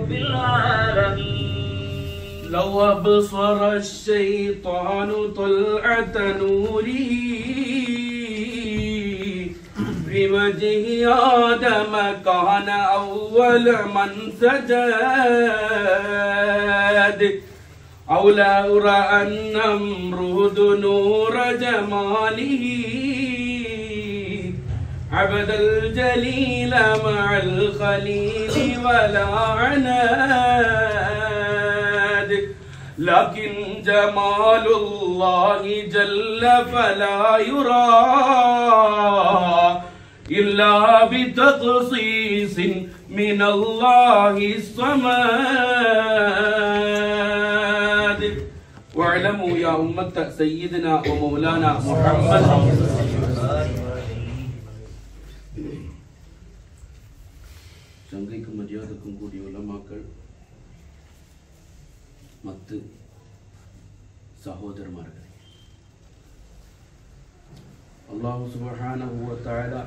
رب العالمين لو أبصر الشيطان طلعة نوره في وجه آدم كان أول من سجد أو لا أرى أن نمرود نور جماله عبد الجليل مع الخليل ولا عناد لكن جمال الله جل فلا يرى إلا بتخصيص من الله الصمد واعلموا يا أمة سيدنا ومولانا محمد சங்கைக்கும் மரியாதைக்கும் கூடிய உலமாக்கள் மத்து சகோதரமார்களே அல்லாஹ் சுபஹானஹு வ தஆலா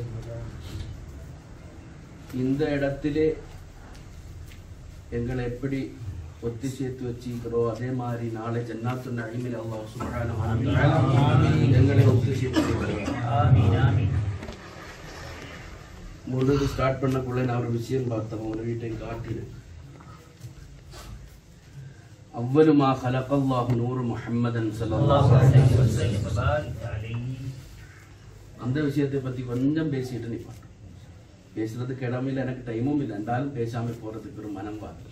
இந்த இடத்திலே எங்களை எப்படி ஒத்தி சேர்த்து வச்சிருக்கிறோ அதே மாதிரி நாளை ஜன்னாத்து நழிமில் அல்லாஹ் சுபஹானஹு வ தஆலா எங்களை ஒத்தி சேர்த்து வைக்கிறார். آمين آمين முழுது ஸ்டார்ட் பண்ணக்குள்ள நான் ஒரு விஷயம் பார்த்தேன் உங்க வீட்டை காட்டினேன் அவ்வளுமா ஹலகல்லாஹு நூறு முஹம்மதன் الله ஸல்லல்லாஹு عليه அலைஹி வஸல்லம் وسلم وبارك عليه அந்த விஷயத்தை பத்தி கொஞ்சம் பேசிட்டு நிப்பாட்டேன் பேசுறதுக்கு இடமில்லை எனக்கு டைமும் இல்லை இருந்தாலும் பேசாம போறதுக்கு ஒரு மனம் வாது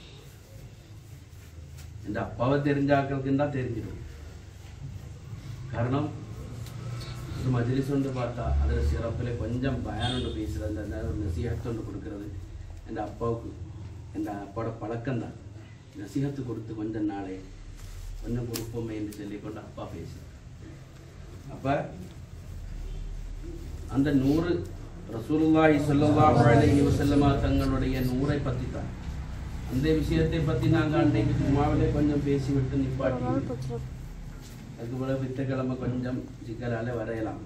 என் அப்பாவை தெரிஞ்சாக்களுக்கு தான் தெரிஞ்சிடும் காரணம் ஒரு மஜ்லிஸ் ஒன்று பார்த்தா அதில் சிறப்பில் கொஞ்சம் பயன் ஒன்று பேசுறது அந்த ஒரு நசீகத்து ஒன்று கொடுக்கறது என் அப்பாவுக்கு என் அப்பாவோட பழக்கம் தான் நசீகத்து கொடுத்து கொஞ்ச நாளே கொஞ்சம் கொடுப்போமே என்று சொல்லிக்கொண்டு அப்பா பேசுறார் அப்ப அந்த நூறு ரசூலுல்லாஹி ஸல்லல்லாஹு அலைஹி வஸல்லம தங்களுடைய நூறை பத்தி தான் அந்த விஷயத்தை பத்தி நாங்க அன்றைக்கு ஜுமாவிலே கொஞ்சம் பேசி விட்டு நிப்பாட்டி அதுக்கு பிறகு வித்தக்கிழமை கொஞ்சம் சிக்கலால வரையலாம்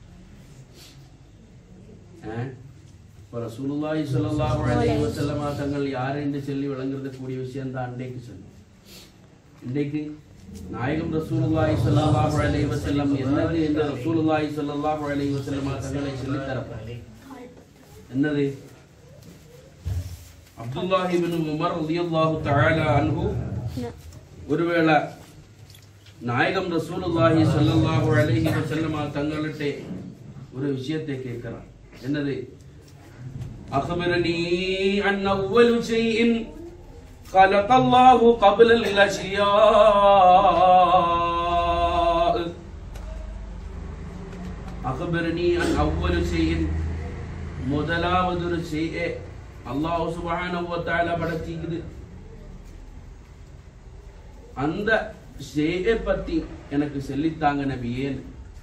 ஆ? இப்ப ரசூலுல்லாஹி ஸல்லல்லாஹு அலைஹி வஸல்லம தங்கள் யார் என்று சொல்லி விளங்குறது கூடிய விஷயம் தான் அன்றைக்கு சொன்னோம் இன்றைக்கு நாயகம் ரசூலுல்லாஹி ஸல்லல்லாஹு அலைஹி வஸல்லம் என்னது என்று ரசூலுல்லாஹி ஸல்லல்லாஹு அலைஹி வஸல்லம் தங்களை சொல்லித் தரப்பார் என்னது அப்துல்லாஹி இப்னு உமர் ரலியல்லாஹு தஆலா அன்ஹு ஒருவேளை நாயகம் ரசூலுல்லாஹி ஸல்லல்லாஹு அலைஹி வஸல்லம் தங்கள்கிட்ட ஒரு விஷயத்தை கேட்கிறான் என்னது அخبرني عن أول شيء خلق الله قبل الأشياء أخبرني عن أول شيء முதலாவது ஒரு செய்ய அல்லாஹ் சுப்ஹானஹு வ தஆலா படைச்சிக்குது அந்த செய்ய பத்தி எனக்கு சொல்லித்தாங்க நபியேன்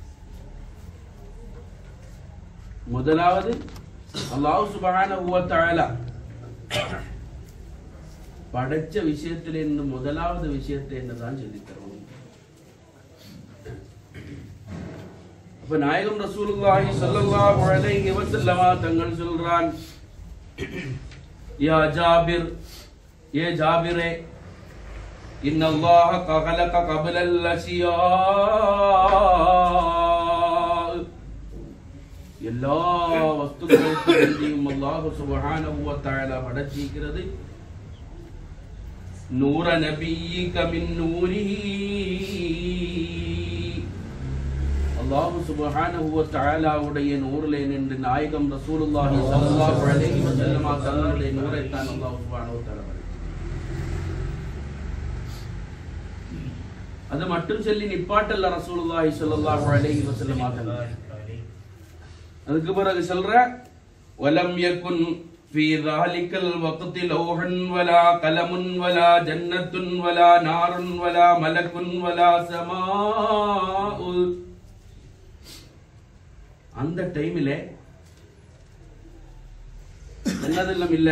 முதலாவது அல்லாஹ் சுப்ஹானஹு வ தஆலா படைச்ச விஷயத்துல இருந்து முதலாவது விஷயத்தை என்னதான் சொல்லி தருவோம் அப்ப நாயகம் ரசூலுல்லாஹி ஸல்லல்லாஹு அலைஹி வஸல்லம் தங்கள் சொல்றான் யா ஜாபிர் ஏ ஜாபிரே إن الله خلق قبل الأشياء எல்லா வஸ்துக்களுக்கும் வேண்டியும் அல்லாஹ் சுப்ஹானஹு வ தஆலா படைச்சிருக்கிறது நூற நபியிக மின் நூரிஹி அல்லாஹ் சுப்ஹானஹு வ தஆலாவுடைய நூறிலே நின்று நாயகம் ரசூலுல்லாஹி ஸல்லல்லாஹு அலைஹி வஸல்லம் தங்களுடைய நூரை தான் அல்லாஹ் சுப்ஹானஹு வ தஆலா படைத்தார். அது மட்டும் சொல்லி நிப்பாட்டல்ல ரசூலுல்லாஹி ஸல்லல்லாஹு அலைஹி வஸல்லம் தங்கள் அதுக்கு பிறகு சொல்ற வலம் யகுன் في ذلك الوقت لوح ولا قلم ولا جنة ولا نار ولا ملك ولا سماء அந்த டைமில் என்னதெல்லாம் இல்ல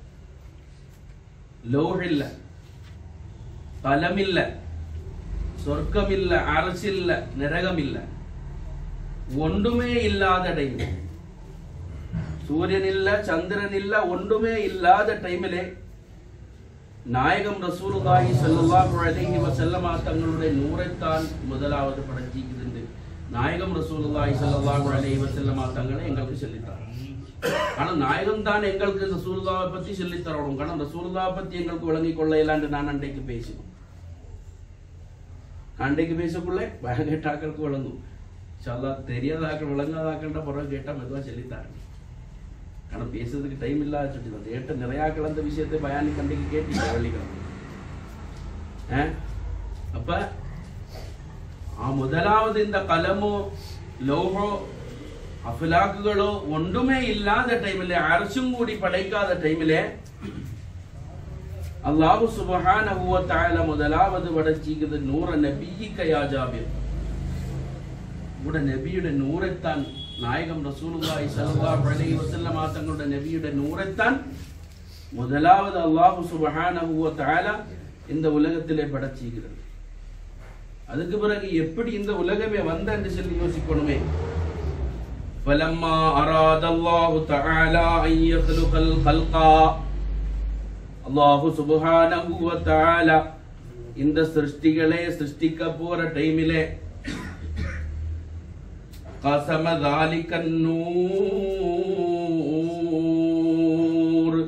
லோஹ் இல்ல கலம் இல்ல சொர்க்கம் இல்ல அரசு இல்ல நரகம் இல்ல ஒன்றுமே இல்லாத டைம் சூரியன் இல்ல சந்திரன் இல்ல ஒன்றுமே இல்லாத டைமிலே நாயகம் ரசூலுல்லாஹி ஸல்லல்லாஹு அலைஹி வஸல்லம தங்களுடைய நூறைத்தான் முதலாவது படைச்சிக்குது நாயகம் ரசூலுல்லாஹி ஸல்லல்லாஹு அலைஹி வஸல்லம தங்களை எங்களுக்கு சொல்லித்தார் ஆனா நாயகம் தான் எங்களுக்கு ரசூலுல்லாஹை பத்தி சொல்லித் தரணும் காரணம் ரசூலுல்லாஹை பத்தி எங்களுக்கு விளங்கிக் கொள்ள இயலாண்டு நான் அன்றைக்கு பேசினோம் அன்றைக்கு பேசக்குள்ளே பயங்கட்டாக்களுக்கு விளங்கும் இன்ஷால்லா தெரியாதாக்கள் விளங்காதாக்கள்ன்ற பிறகு கேட்டா மெதுவா சொல்லித்தாருங்க കാരണം பேசுறதுக்கு டைம் இல்லாத சொல்லி வந்து ஏட்ட நிறைய கலந்த விஷயத்தை பயானி கண்டிக்கு கேட்டீங்க வெள்ளிக்கிழமை ഏ? അപ്പ ആ മുതലാവത് இந்த കലമോ ലോഹോ അഫ്ലാക്കുകളോ ഒന്നുമേ ഇല്ലാത്ത ടൈമിലെ അരച്ചും കൂടി പടയ്ക്കാത്ത ടൈമിലെ അള്ളാഹു സുബ്ഹാനഹു വ തആല മുതലാവത് പടച്ചിരിക്കുന്നത് നൂറ നബിയിക യാ ജാബിർ ഇവിടെ നബിയുടെ നൂറെത്താൻ നായകം റസൂലുള്ളാഹി സ്വല്ലല്ലാഹു അലൈഹി വസല്ലമ തങ്ങളുടെ നബിയുടെ നൂറെത്താൻ முதலாவது அல்லாஹு சுபஹானஹு வ தஆல இந்த உலகத்திலே படைச்சிருக்கிறது அதுக்கு பிறகு எப்படி இந்த உலகமே வந்த என்று சொல்லி யோசிக்கணுமே فلما أراد الله تعالى أن يخلق الخلق അള്ളാഹു സുബ്ഹാനഹു വ തആല இந்த സൃഷ്ടികളെ സൃഷ്ടിക്ക പോற ടൈമിലെ قسم ذلك النور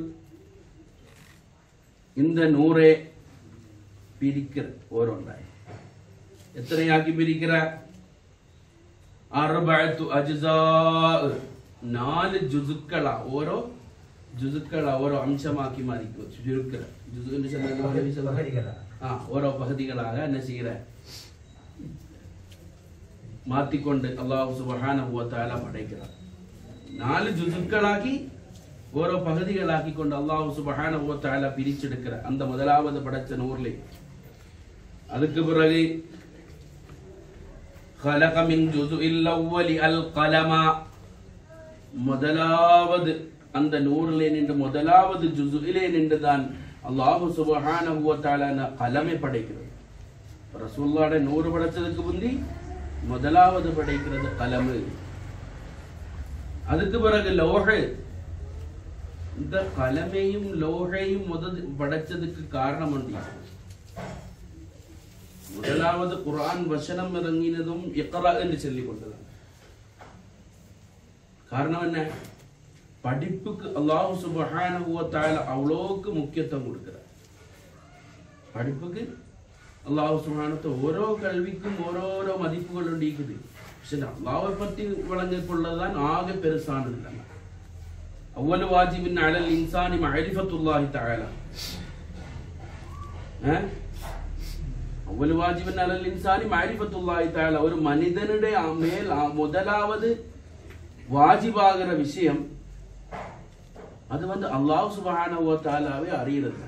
இந்த நூറെ പിരിക്കൽ ഓരോന്നായി എത്രയാക്കി പിരിക്കറ അറുബഅത്തു അജ്സാ നാല് ജുസുക്കളാ ഓരോ ജുസുക്കളാ ഓരോ അംശമാക്കി മാറിക്കും ചുരുക്കറ ജുസുവിന്റെ പകുതികളാ. ആ ഓരോ പകുതികളാக என்ன செய்யற மாத்திக்கொண்டு அல்லாஹ் சுபஹானஹு வ தஆலா படைக்கிறார் நாலு ஜுசுக்களாக்கி ஓரோ பகுதிகளாக்கி கொண்டு அல்லாஹ் சுபஹானஹு வ தஆலா பிரிச்செடுக்கிற அந்த முதலாவது படைச்ச நூர்லே அதுக்கு பிறகு خلق من جزء الأول القلم முதலாவது அந்த நூறிலே நின்று முதலாவது ஜுசுவிலே நின்றுதான் அல்லாஹு சுபஹானஹு வ தஆலா கலமை படைக்கிறது ரசூலுல்லாஹ்வுடைய நூறு படைச்சதுக்கு முந்தி முதலாவது படைக்கிறது கலமு அதுக்கு பிறகு லோஹ இந்த கலமையும் லோகையும் முதல் படைச்சதுக்கு காரணம் உண்டு முதலாவது குர்ஆன் வசனம் இறங்கினதும் இக்ரா என்று சொல்லிக் கொண்டது காரணம் என்ன படிப்புக்கு அல்லாஹ் சுப்ஹானஹு வ தஆலா அவ்வளோக்கு முக்கியத்துவம் கொடுக்கிறார் படிப்புக்கு அல்லாஹ் சுப்ஹானஹு ஓரோ கல்விக்கும் ஓரோரோ மதிப்புகள் இருக்குது சரி அல்லாஹ்வை பற்றி விளங்கிக் கொள்ளதான் ஆக பெருசானது இல்லை அவ்வளவு வாஜிபின் அலல் இன்சானி மஹரிஃபத்துல்லாஹி தஆலா ഏഹ് അവല് വാജിബൻ അലൽ ഇൻസാനി മാരിഫത്തുള്ളാഹി തആല ഒരു മനിതനുടെ ആ മേൽ ആ முதலாவது வாஜிபாகிற விஷயம் அது வந்து அல்லாஹ் சுப்ஹானஹு வ தஆலாவே அறியறது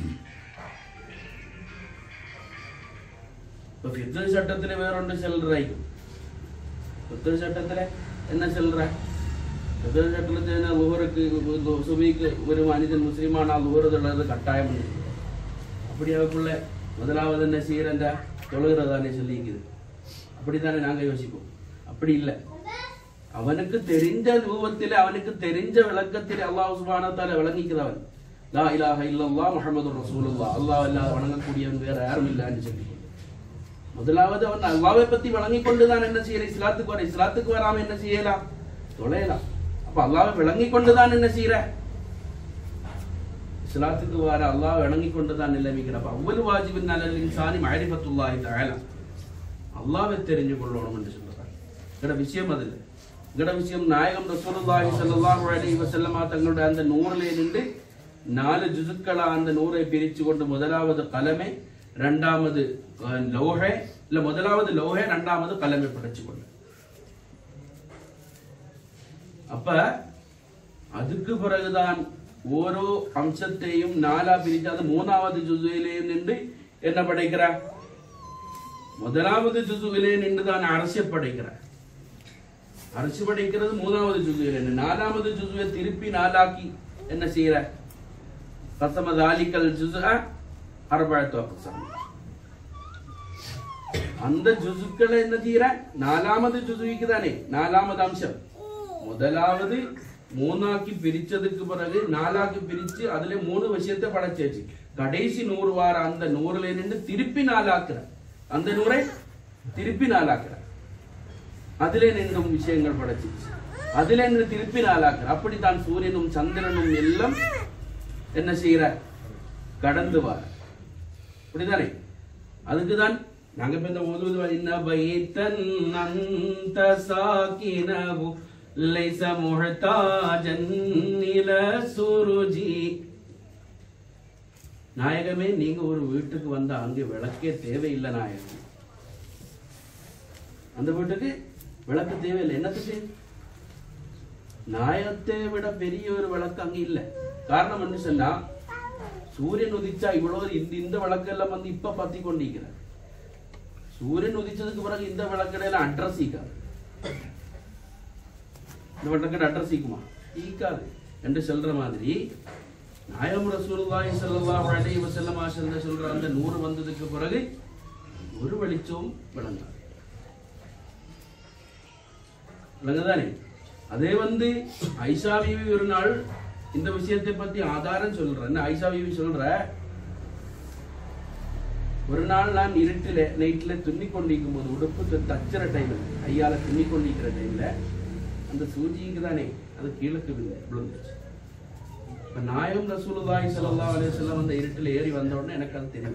ഇപ്പൊ ഫിത്തർ ചട്ടത്തില് വേറൊണ്ട് ചെല്ലറായിരിക്കും ഫിത്തർ ചട്ടത്തിലെ என்ன சொல்ற ഫിത്തർ ചട്ടത്തിൽ ലുഹർക്ക് സുബിക്ക് ഒരു മനുഷ്യൻ മുസ്ലിമാണ് ആ ലുഹറുള്ളത് കട്ടായമുണ്ട് அப்படியாக்குள்ள முதலாவது என்ன செய்யறன்ற தொழுகிறதானே சொல்லிக்குது அப்படித்தானே நாங்க யோசிப்போம் அப்படி இல்லை அவனுக்கு தெரிஞ்ச ரூபத்தில் அவனுக்கு தெரிஞ்ச விளக்கத்தில் அல்லாஹ் சுபானத்தால விளங்கிக்கிறவன் லா இலாஹ இல்லல்லாஹ் முஹம்மது ரசூலுல்லாஹ் அல்லாஹ் இல்லாத வணங்கக்கூடியவன் வேற யாரும் இல்லைன்னு சொல்லி முதலாவது அவன் அல்லாவை பத்தி வழங்கிக் கொண்டுதான் என்ன செய்யற இஸ்லாத்துக்கு வர இஸ்லாத்துக்கு வராம என்ன செய்யலாம் தொலையலாம் அப்ப அல்லாவை விளங்கிக் கொண்டுதான் என்ன செய்யற இஸ்லாத்துக்கு வர அல்லாஹ் வணங்கிக் கொண்டுதான் நிலைமைக்கிற அப்ப அவ்வளவு வாஜிபின் நல்ல இன்சானி மஹரிஃபத்துல்லாஹி தஆலா அல்லாஹ்வை தெரிஞ்சு கொள்ளணும் என்று சொல்றாங்க இங்கட விஷயம் அது இல்லை இங்கட விஷயம் நாயகம் ரசூலுல்லாஹி ஸல்லல்லாஹு அலைஹி வஸல்லம் தங்களுடைய அந்த நூறிலே நின்று நாலு ஜுசுக்களா அந்த நூறை பிரிச்சு கொண்டு முதலாவது கலமை இரண்டாவது அஹ், லௌஹை இல்ல முதலாவது லௌஹை இரண்டாவது கலமை படைச்சு கொண்டு அப்ப அதுக்கு பிறகுதான் ஓரோ அம்சத்தையும் நாலா பிரித்து அது மூணாவது ஜுசுவிலேயும் நின்று என்ன படைக்கிறார் முதலாவது ஜுசுவிலே நின்று தான் அரசிய படைக்கிறார் அரசு படைக்கிறது மூணாவது ஜுசுவிலே நின்று. நாலாவது ஜுசுவை திருப்பி நாலாக்கி என்ன செய்யற கசம தாலிக்கல் ஜுசு அரபாயத்து அக்ஸம் அந்த ஜுசுக்களை என்ன செய்யற நாலாவது ஜுசுவிக்கு தானே நாலாவது அம்சம் முதலாவது மூணாக்கி பிரிச்சதுக்கு பிறகு நாலாக்கி பிரிச்சு அதுல மூணு விஷயத்தை படைச்சாச்சு கடைசி நூறு வார அந்த நூறுல நின்று திருப்பி நாலாக்குற அந்த நூறை திருப்பி நாலாக்குற அதிலே நின்றும் விஷயங்கள் படைச்சிச்சு அதிலே நின்று திருப்பி நாளாக்குற அப்படித்தான் சூரியனும் சந்திரனும் எல்லாம் என்ன செய்யற கடந்து வர அப்படிதானே அதுக்குதான் நாங்க இப்ப இந்த ஓதுவது இன்ன பைத்தன் அந்த சாக்கினஹு லைஸ முஹ்தாஜன் இல சுருஜி நாயகமே நீங்க ஒரு வீட்டுக்கு வந்தா அங்கே விளக்கே தேவையில்லை நாயகம் அந்த வீட்டுக்கு விளக்கு தேவையில்லை என்னத்துக்கு நாயகத்தை விட பெரிய ஒரு விளக்கு அங்க இல்ல காரணம் என்ன சொன்னா சூரியன் உதிச்சா இவ்வளவு இந்த இந்த விளக்கெல்லாம் வந்து இப்ப பத்தி கொண்டிருக்கிறார் சூரியன் உதிச்சதுக்கு பிறகு இந்த விளக்கடையில அட்ரஸ் ஈக்காது இந்த விளக்கடை அட்ரஸ் ஈக்குமா ஈக்காது என்று சொல்ற மாதிரி நாயகம் ரசூலுல்லாஹி ஸல்லல்லாஹு அலைஹி வஸல்லம் ஆசல்ல சொல்ற அந்த நூறு வந்ததுக்கு பிறகு ஒரு வெளிச்சம் விளங்காது விளங்குதானே அதே வந்து ஐஷா பிவி ஒரு நாள் இந்த விஷயத்தை பத்தி ஆதாரம் சொல்றேன் என்ன ஐஷா பிவி சொல்ற ஒரு நாள் நான் இருட்டில நைட்ல துண்ணி கொண்டிருக்கும் போது உடுப்பு தச்சுற டைம்ல ஐயால துண்ணி கொண்டிருக்கிற டைம்ல அந்த சூஜிக்கு தானே அது கீழக்கு விழு- விழுந்துச்சு இப்ப நாயம் ரசூலுல்லாஹி ஸல்லல்லாஹு அலைஹி வஸல்லம் அந்த இருட்டில் ஏறி வந்த உடனே எனக்கு அது தெரியும்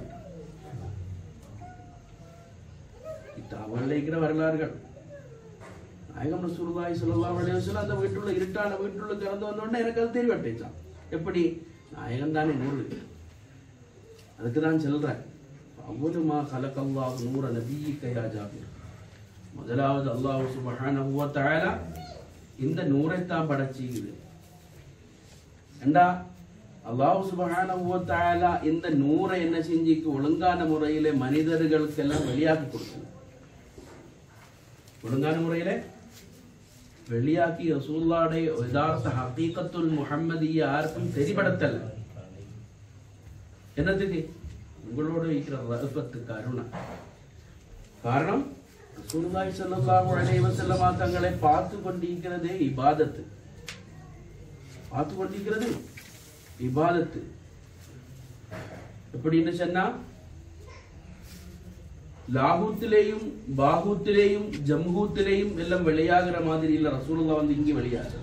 அவர்கள் இருக்கிற வரலாறுகள் நாயகம் ரசூலுல்லாஹி ஸல்லல்லாஹு அலைஹி வஸல்லம் அந்த வீட்டுள்ள இருட்டான வீட்டுள்ள திறந்து வந்த உடனே எனக்கு அது தெரியவட்டேச்சான் எப்படி நாயகம் தானே நூறு அதுக்கு தான் சொல்றேன் அவ்வளவு மா கலக்கல்லாஹு நூற நபியிக்க யா ஜாபிர் முதலாவது அல்லாஹ் சுப்ஹானஹு வ தஆலா இந்த நூரை தான் படைச்சிக்குது ஏண்டா அல்லாஹ் சுப்ஹானஹு வ தஆலா இந்த நூரை என்ன செஞ்சிக்கு ஒழுங்கான முறையிலே மனிதர்களுக்கெல்லாம் வெளியாக்கி கொடுக்கல ஒழுங்கான முறையிலே வெளியாக்கி ரசூல்லாடைய யதார்த்த ஹகீகத்துல் முஹம்மதிய யாருக்கும் தெரிபடுத்தல என்னதுக்கு உங்களோட இருக்கிற ரஹபத்து கருணை காரணம் ரசூலுல்லாஹி ஸல்லல்லாஹு அலைஹி வஸல்லம் தங்களை பார்த்து கொண்டிருக்கிறதே இபாதத்து பார்த்து கொண்டிருக்கிறது இபாதத்து எப்படின்னு சொன்னா லாகூத்திலேயும் பாகூத்திலேயும் ஜம்ஹூத்திலேயும் எல்லாம் வெளியாகிற மாதிரி இல்ல ரசூலுல்லா வந்து இங்க வெளியாகுது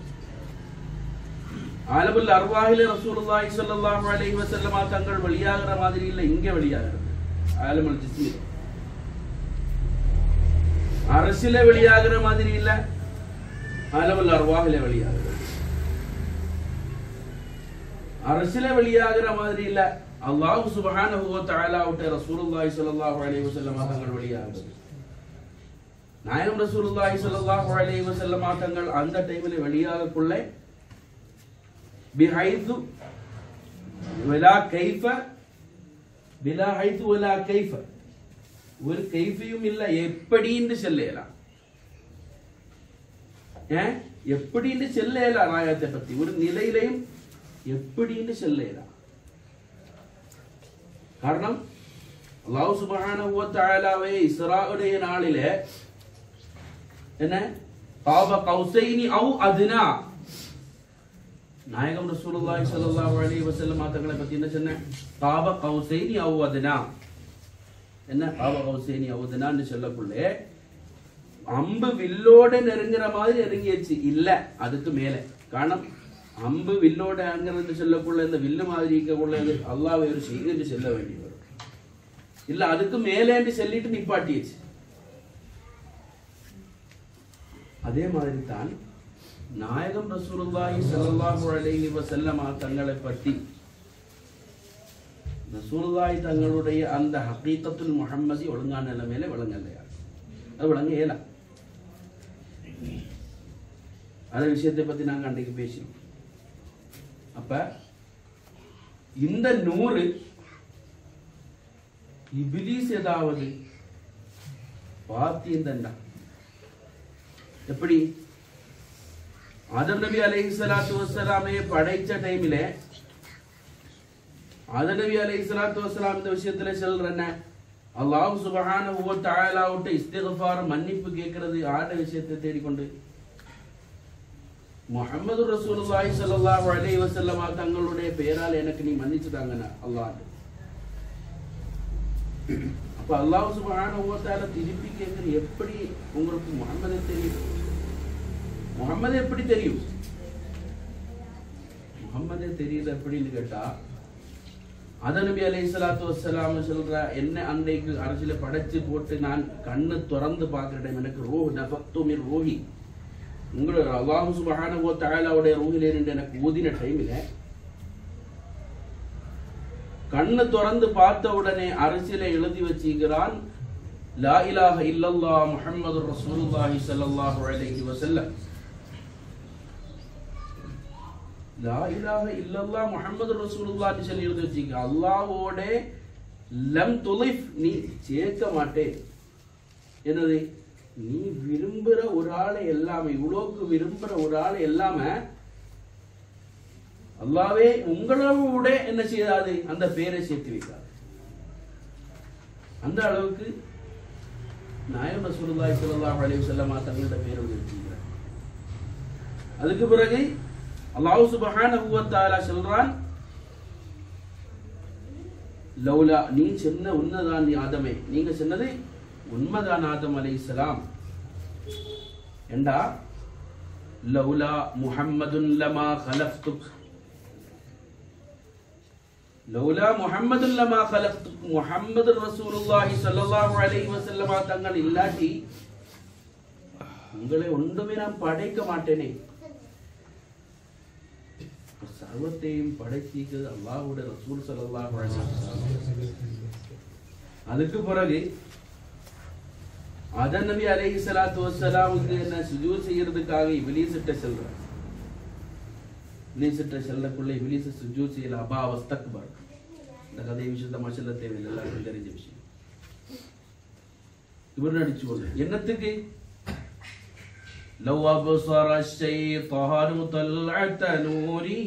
ஆலபுல் அர்வாஹில ரசூலுல்லாஹி ஸல்லல்லாஹு அலைஹி வஸல்லம் தங்கள் வெளியாகிற மாதிரி இல்ல இங்க வெளியாகிறது ஆலமுல் ஜிஸ்மில் அரசில வெளியாகிற மாதிரி இல்ல ஆலமுல் அர்வாஹில வெளியாகிறது அரசில வெளியாகிற மாதிரி இல்ல அல்லாஹ் சுப்ஹானஹு வ தஆலா விட்ட ரசூலுல்லாஹி ஸல்லல்லாஹு அலைஹி வஸல்லம் தங்கள் வெளியாகுது நாயகம் ரசூலுல்லாஹி ஸல்லல்லாஹு அலைஹி வஸல்லம் தங்கள் அந்த டைமில் வெளியாகக்குள்ள பிஹைது வலா கைஃப பிலா ஹைது வலா கைஃப ஒரு கைஃபியும் இல்ல எப்படின்னு சொல்லலாம் ஏன் எப்படின்னு சொல்லலாம் நாயகத்தை பத்தி ஒரு நிலையிலையும் எப்படின்னு சொல்லலாம் காரணம் அல்லாஹ் சுப்ஹானஹு வ தஆலாவே இஸ்ராவுடைய நாளிலே என்ன காப கௌசைனி அவு அதுனா நாயகம் ரசூலுல்லாஹி ஸல்லல்லாஹு அலைஹி வஸல்லம் தங்களை பத்தி என்ன சொன்னேன் காப கௌசைனி அவு அதுனா என்ன காப கௌசைனி அவு அதுனான்னு சொல்லக்குள்ளே அம்பு வில்லோட நெருங்குற மாதிரி நெருங்கியாச்சு இல்ல அதுக்கு மேல காரணம் அம்பு வில்லோட அங்கிறது சொல்லக்குள்ள இந்த வில்லு மாதிரி இருக்கக்குள்ள அல்லாஹ் ஒரு செய்து செல்ல வேண்டி வரும் இல்ல அதுக்கு மேலேன்னு சொல்லிட்டு நிப்பாட்டியாச்சு அதே மாதிரி தான் நாயகம் ரசூலுல்லாஹி ஸல்லல்லாஹு அலைஹி வஸல்லம் தங்களை பற்றி ரசூலுல்லாஹி தங்களுடைய அந்த ஹகீகத்துல் முஹம்மதி ஒழுங்கான நிலைமையில விளங்கலையா அது விளங்க இயலாம் அந்த விஷயத்தை பத்தி நாங்க அன்றைக்கு பேசினோம் அப்ப இந்த நூறு இபிலிஸ் ஏதாவது பாத்தியந்தண்டா எப்படி ஆதம் நபி அலைஹி ஸலாத்து வஸ்ஸலாமே படைச்ச டைமிலே ஆதம் நபி அலைஹி ஸலாத்து வஸ்ஸலாம் இந்த விஷயத்துல சொல்றேன் அல்லாஹ் சுப்ஹானஹு வ தஆலா விட்டு இஸ்திக்ஃபார் மன்னிப்பு கேட்கிறது ஆட விஷயத்தை தேடிக்கொண்டு முஹம்மது ரசூலுல்லாஹி ஸல்லல்லாஹு அலைஹி வஸல்லம் தங்களுடைய பெயரால் எனக்கு நீ மன்னிச்சு தாங்கண்ணா அல்லாஹ் அப்ப அல்லாஹ் சுப்ஹானஹு வ தஆலா திருப்பி கேக்குற எப்படி உங்களுக்கு முஹம்மது தெரியும் முஹம்மது எப்படி தெரியும் முகம்மதே தெரியல எப்படின்னு கேட்டா அத நபி அலைஹி ஸலாத்து வஸ்ஸலாம் சொல்ற என்ன அன்றைக்கு அரசியல படைச்சு போட்டு நான் கண்ணு திறந்து பார்க்கிற டைம் எனக்கு ரூஹ் நஃபக்து மின் ரூஹி உங்களோட அல்லாஹ் சுப்ஹானஹு வ தஆலாவுடைய ரூஹிலே இருந்து எனக்கு ஊதின டைம்ல கண்ணு திறந்து பார்த்த உடனே அரசியலை எழுதி வச்சுக்கிறான் லா இலாஹ இல்லல்லாஹ் முஹம்மது ரசூலுல்லாஹி ஸல்லல்லாஹு அலைஹி வஸல்லம் லா இலாஹ இல்லல்லாஹ் முஹம்மது ரசூலுல்லாஹ்னு சொல்லி எழுதி வச்சுக்க அல்லாஹ்வோட லம் துலிஃப் நீ சேர்க்க மாட்டே என்னது நீ விரும்புற ஒரு ஆளை எல்லாமே இவ்வளோக்கு விரும்புற ஒரு ஆளை எல்லாம அல்லாவே உங்களோட என்ன செய்யாது அந்த பேரை சேர்த்து வைக்காது அந்த அளவுக்கு நாயம் ரசூலுல்லாஹி ஸல்லல்லாஹு அலைஹி வஸல்லம் தங்களோட பேரை வச்சிருக்கிறார் அதுக்கு பிறகு அல்லாஹ் சுப்ஹானஹு வ தஆலா சொல்றான் லௌலா நீ சொன்ன உண்மைதான் நீ ஆதமே நீங்க சொன்னது உண்மைதான் ஆதம் அலைஹிஸ்ஸலாம் ஏண்டா லௌலா முஹம்மதுன் லமா கலக்துக் லௌலா முஹம்மதுன் லமா கலக்துக் முஹம்மது ரசூலுல்லாஹி ஸல்லல்லாஹு அலைஹி வஸல்லம் தங்கள் இல்லாட்டி உங்களை ஒன்றுமே நான் படைக்க மாட்டேனே சர்வத்தையும் படைச்சிக்கிறது அல்லாஹ்வுடைய ரசூல் ஸல்லல்லாஹு அலைஹி வஸல்லம் அதுக்கு பிறகு அதன் நபி அலைஹி ஸலாத்து வஸ்ஸலாமுக்கு என்ன சுஜூத் செய்யறதுக்காக இப்லீஸ் கிட்ட செல்றார் இப்லீஸ் கிட்ட செல்லக்குள்ள இப்லீஸ் சுஜூத் செய்யல அபா வஸ்தக்பர் இந்த கதை விஷயத்த சொல்ல தேவையில்லை எல்லாருக்கும் தெரிஞ்ச விஷயம் இவர் நடிச்சு கொண்டு என்னத்துக்கு لو أبصر الشيطان طلعة نوره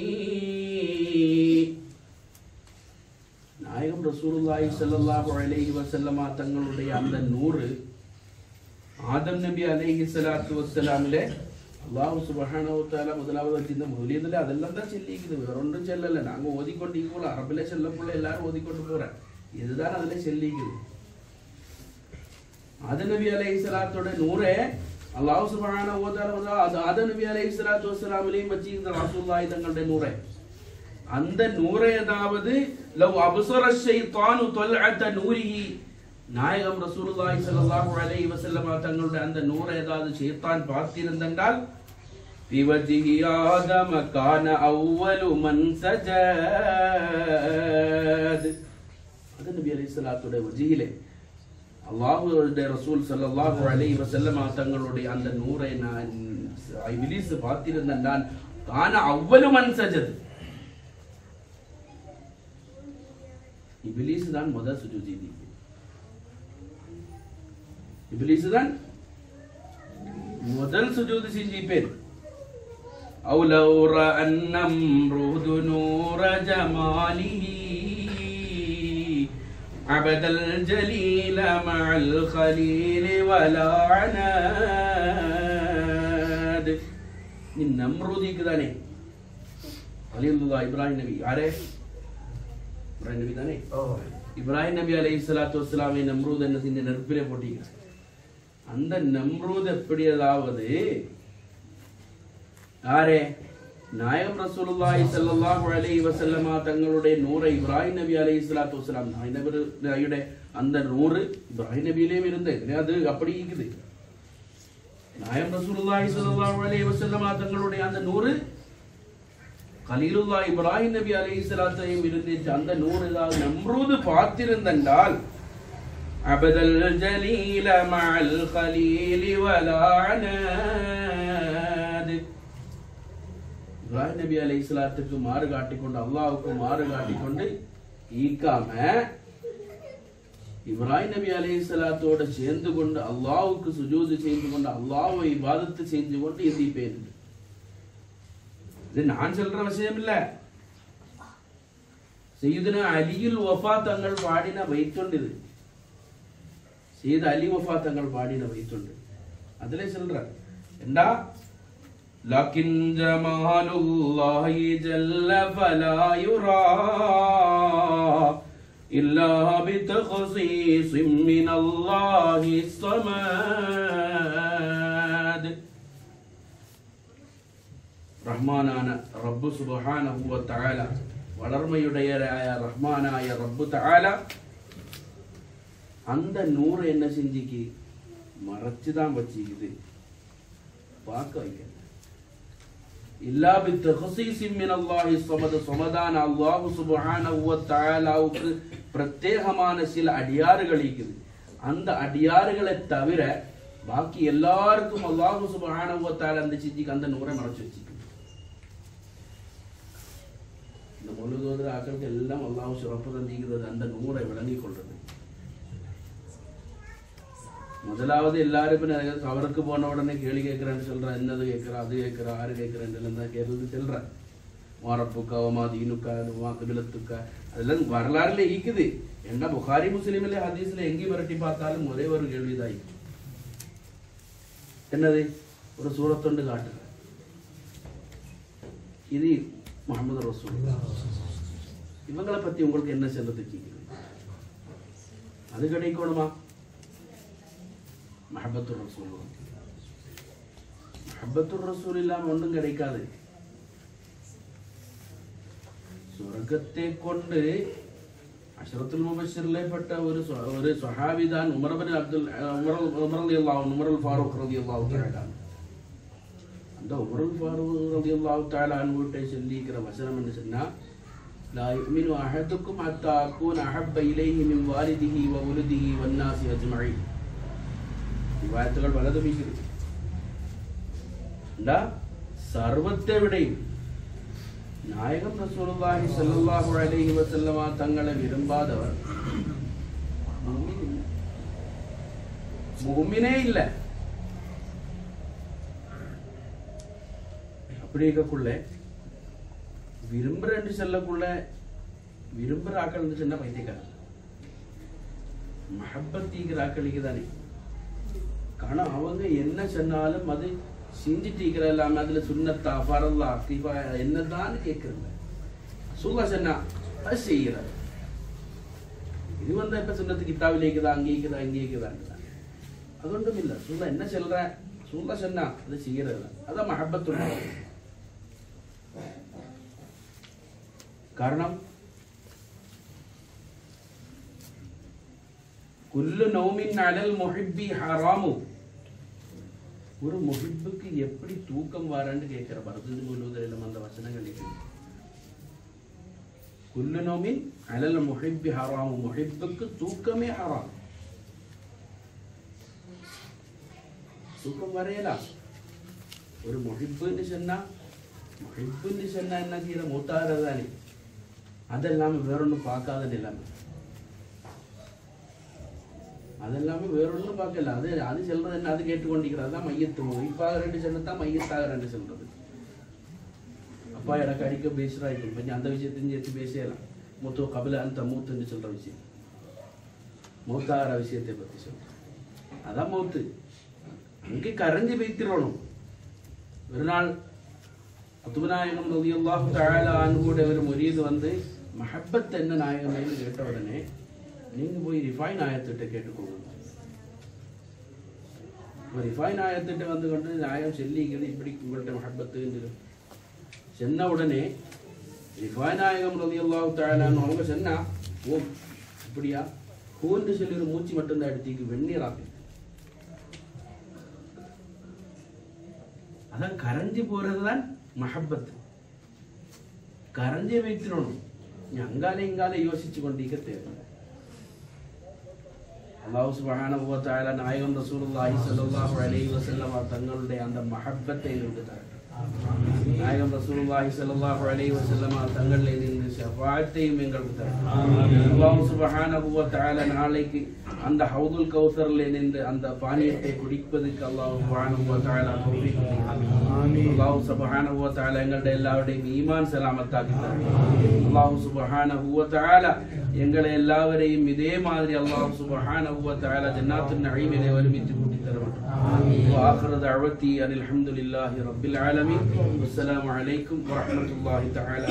நாயகம் ரசூலுல்லாஹி ஸல்லல்லாஹு அலைஹி வஸல்லமா தங்களுடைய அந்த நூறு ஆதம் நபி அலைஹி ஸலாத்து வஸ்ஸலாமிலே அல்லாஹ் சுப்ஹானஹு வ தஆலா முதலாவது வச்சிருந்த மௌலியதுல அதெல்லாம் தான் சொல்லிக்குது வேற ஒன்றும் சொல்லல நாங்க ஓதிக்கொண்டு போல அரபில சொல்ல போல எல்லாரும் ஓதிக்கொண்டு போறேன் இதுதான் அதுல சொல்லிக்குது ஆதம் நபி அலைஹி ஸலாத்தோட நூறே அல்லாஹ் சுப்ஹானஹு வ தஆலா வந்து அது ஆதம் நபி அலைஹி ஸலாத்து வஸ்ஸலாமிலேயும் வச்சிருந்த ரசூலுல்லாஹி தங்களுடைய நூறே அந்த நூரை ஏதாவது லவ் அபசர ஷைத்தானு தொல்அத்த நூரிஹி நாயகம் ரசூலுல்லாஹி ஸல்லல்லாஹு அலைஹி வஸல்லம் தங்களுடைய அந்த நூரை ஏதாவது ஷைத்தான் பார்த்திருந்தால் في وجه آدم كان أول من سجد அது நபி அலைஹிஸ்ஸலாத்துடைய வஜியிலே அல்லாஹ்வுடைய ரசூல் ஸல்லல்லாஹு அலைஹி வஸல்லம் தங்களுடைய அந்த நூரை நான் இப்லீஸ் பார்த்திருந்தான் நான் கான அவ்வளவு மன் சஜத் இபிலிஸ் தான் முதல் சுஜூத் செய்தி இபிலிஸ் தான் முதல் சுஜூத் செஞ்சிப்பேன் أو لو رأى النمرود نور جماله عبد الجليل مع الخليل ولا عناد நீ நம்ரூதிக்கு தானே அலிந்துல்லா இப்ராஹிம் நபி யாரே இப்ராஹிம் நபி தானே இப்ராஹிம் நபி அலைஹி ஸலாத்து வஸ்ஸலாமை நம்ரூத் என்ன செஞ்ச நெருப்பிலே போட்டீங்க அந்த நம்ரூத் எப்படி அதாவது யாரே நாயகம் ரசூலுல்லாஹி ஸல்லல்லாஹு அலைஹி வஸல்லமா தங்களுடைய நூரை இப்ராஹிம் நபி அலைஹி ஸலாத்து வஸ்ஸலாம் நாயகம் நபியுடைய அந்த நூறு இப்ராஹிம் நபியிலேயும் இருந்தது அது அப்படி இருக்குது நாயகம் ரசூலுல்லாஹி ஸல்லல்லாஹு அலைஹி வஸல்லமா தங்களுடைய அந்த நூறு கலீலுல்லா இப்ராஹிம் நபி அலைஹி ஸலாத்தையும் இருந்துச்சு அந்த நூறு ஏதாவது நம்ரூது பார்த்திருந்தால் அபதல் ஜலீல மஅல் கலீலி வலானது இப்ராஹிம் நபி அலைஹி ஸலாத்துக்கு மாறு காட்டிக்கொண்டு அல்லாஹ்வுக்கு மாறு காட்டிக்கொண்டு ஈக்காம இப்ராஹிம் நபி அலைஹி ஸலாத்தோட சேர்ந்து கொண்டு அல்லாஹ்வுக்கு சுஜூது செய்து கொண்டு அல்லாஹ்வை இபாதத்து செஞ்சு கொண்டு இருந்திப்பேன் இது நான் சொல்ற விஷயம் இல்ல செய்யுதுன அலியுல் வஃபா தங்கள் பாடின வைத்துண்டு இது செய்த அலி வஃபா தங்கள் பாடின வைத்துண்டு அதுல சொல்ற എന്താ لكن جمال الله جل فلا يرى إلا بتخصيص من الله الصمد റഹ്മാനാന റബ്ബ് സുബ്ഹാനഹു വ തആല வளர்மையுடையராய ரஹ்மானாய ரப்பு தஆலா அந்த நூறு என்ன செஞ்சுக்கு மறைச்சு தான் வச்சுக்குது பார்க்க வைக்கல இல்லா பி தஹசீஸின் மின் அல்லாஹி ஸமத ஸமதான அல்லாஹ் சுப்ஹானஹு வ தஆலாவுக்கு பிரத்யேகமான சில அடியாறுகள் இருக்குது அந்த அடியாறுகளை தவிர பாக்கி எல்லாருக்கும் அல்லாஹ் சுப்ஹானஹு வ தஆலா அந்த செஞ்சுக்கு அந்த நூறை மறைச்சு வச்சுக்கு இந்த முழுதோதர ஆக்களுக்கு எல்லாம் அல்லாஹ் சிறப்பு தந்திக்கிறது அந்த நூறை விளங்கிக் கொள்றது முதலாவது எல்லாரும் இப்ப நிறைய அவருக்கு போன உடனே கேள்வி கேட்கிறேன்னு சொல்றேன் என்னது கேட்கிறா அது கேட்கிறா ஆறு கேட்கிறேன் தான் கேட்கறது சொல்றேன் மாரப்புக்கா ஒமா தீனுக்கா ஒமா கிபிலத்துக்கா அதெல்லாம் வரலாறுல இருக்குது என்ன புகாரி முஸ்லீம்ல ஹதீஸ்ல எங்கேயும் விரட்டி பார்த்தாலும் ஒரே ஒரு கேள்விதான் என்னது ஒரு சூரத்தொண்டு காட்டுற இது முகமது ரசூல் இவங்களை பத்தி உங்களுக்கு என்ன செல்றதுக்கு அது கிடைக்கணுமா மஹபத்துர் ரசூல் மஹபத்துர் ரசூல் இல்லாம ஒன்றும் கிடைக்காது சொர்க்கத்தை கொண்டு அஷ்ரத்துல் முபஷிரிலே பட்ட ஒரு சொ- ஒரு சொஹாபி தான் உமர்பின் அப்துல் உமர் உமர் ரலியல்லாஹு அன்ஹு, உமருல் ஃபாரூக் ரலியல்லாஹு தஆலா அன்ஹு. அந்த உமருல் ஃபாரூக் ரலியல்லாஹு தஆலா அன்ஹுட்டை சொல்லிக்கிற வசனம் என்ன சொன்னா லா யுமினு அஹதுக்கும் ஹத்தா அகூன அஹப்ப இலைஹி மின் வாலிதிஹி வ உலுதிஹி வன்னாசி அஜ்மஈன் റിവായത്തുകൾ പലതും ഇരിക്കുന്നു എന്താ സർവത്തെ വിടെയും നായകം റസൂലുള്ളാഹി സ്വല്ലല്ലാഹു അലൈഹി വസല്ലമ തങ്ങളെ വിരുമ്പാതവർ മുഅ്മിനില്ല. മുഅ്മിനേ ഇല്ല அப்படி இருக்கக்குள்ள விரும்புறேன்னு சொல்லக்குள்ள விரும்புற ஆக்கள் சொன்னா பைத்தியக்காரன் மஹப்பத்தீங்கிற ஆக்களுக்கு தானே ஆனா அவங்க என்ன சொன்னாலும் அது செஞ்சுட்டு இருக்கிற எல்லாமே அதுல சுண்ணத்தா பரல்லா கிபா என்னதான் கேட்கறல சுல்லா சொன்னா அது செய்யறது இது வந்து இப்ப சுண்ணத்து கித்தாவில இருக்குதா அங்கே இருக்குதா இங்கே இருக்குதா அது ஒன்றும் இல்ல சுல்லா என்ன சொல்ற சுல்லா சொன்னா அது செய்யறது அதான் மஹப்பத்துள்ள காரணம் குல்லு நௌமின் அலல் முஹிப்பி ஹராமு ஒரு முஹிப்புக்கு எப்படி தூக்கம் வரான்னு கேட்கிற பரதஞ்சு முழுவதிலும் அந்த வசனங்கள் இருக்குது குல்லு நௌமின் அலல் முஹிப்பி ஹராமு முஹிப்புக்கு தூக்கமே ஹராம் தூக்கம் வரையலாம் ஒரு முஹிப்புன்னு சொன்னா முஹிப்புன்னு சொன்னா என்ன செய்யற மூத்தாகிறதானே அதெல்லாம வேற ஒன்றும் பார்க்காத நிலைமை அதெல்லாமே வேற ஒன்றும் பார்க்கல அது அது சொல்றது என்ன அது கேட்டுக்கொண்டிருக்கிறது தான் மையத்து இப்பாக ரெண்டு சொன்னதான் மையத்தாக ரெண்டு சொல்றது அப்பா எனக்கு அடிக்க பேசுறா இப்போ கொஞ்சம் அந்த விஷயத்தையும் சேர்த்து பேசலாம் மூத்தோ கபில அந்த மூத்துன்னு சொல்ற விஷயம் மூத்தாகிற விஷயத்தை பத்தி சொல்றேன் அதான் மூத்து அங்கே கரைஞ்சு வைத்திடணும் ஒரு நாள் அத்துபநாயகம் ரலியல்லாஹு தஆலா அன்ஹுட ஒரு முரீது வந்து மஹப்பத் என்ன நாயகமேன்னு கேட்ட உடனே நீங்க போய் ரிஃபைன் ஆயத்திட்ட கேட்டுக்கோங்க இப்போ ரிஃபைன் ஆயத்திட்ட வந்து கொண்டு நாயம் செல்லிக்கிறது இப்படி உங்கள்ட்ட மஹப்பத்து சொன்ன உடனே ரிஃபைன் நாயகம் ரலியல்லாஹு தஆலான்னு அவங்க சொன்னா ஓ இப்படியா ஹூன்னு சொல்லி ஒரு மூச்சு மட்டும்தான் எடுத்தீங்க வெந்நீராக்கு அதான் கரைஞ்சு போறதுதான் மஹப்பத் கரைஞ்சே வைத்திடணும் நீ அங்காலே இங்காலே யோசிச்சு கொண்டிருக்க தேவை அல்லாஹ் சுബ്ഹാനഹു വ തആല നായകം റസൂലുള്ളാഹി സ്വല്ലല്ലാഹു അലൈഹി വസല്ലമ തങ്ങളുടെ அந்த மஹப்பத்தை எங்களுக்கு தரட்டும் நாயகம் ரசூலுல்லாஹி ஸல்லல்லாஹு அலைஹி வஸல்லம தங்களில் இருந்து ஷஃபாஅத்தையும் எங்களுக்கு தரட்டும் அல்லாஹ் சுப்ஹானஹு வ தஆலா நாளைக்கு அந்த ஹவுதுல் கௌசர்ல நின்று அந்த பானியத்தை குடிப்பதற்கு அல்லாஹ் சுப்ஹானஹு வ தஆலா தௌஃபீக் அல்லாஹ் சுப்ஹானஹு வ தஆலா எங்களுடைய எல்லாருடையும் ஈமான் சலாமத்தாக்கி தரட்டும் அல்லாஹ் சுப்ஹானஹு வ தஆலா எங்களை எல்லாவரையும் இதே மாதிரி அல்லாஹ் சுப்ஹானஹு வ தஆலா ஜன்னாத்துன் நஈமிலே ஒருமித்து கூட்டி தரட்டும் وآخر دعوتي أن الحمد لله رب العالمين والسلام عليكم ورحمة الله تعالى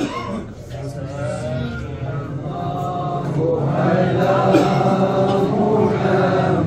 وبركاته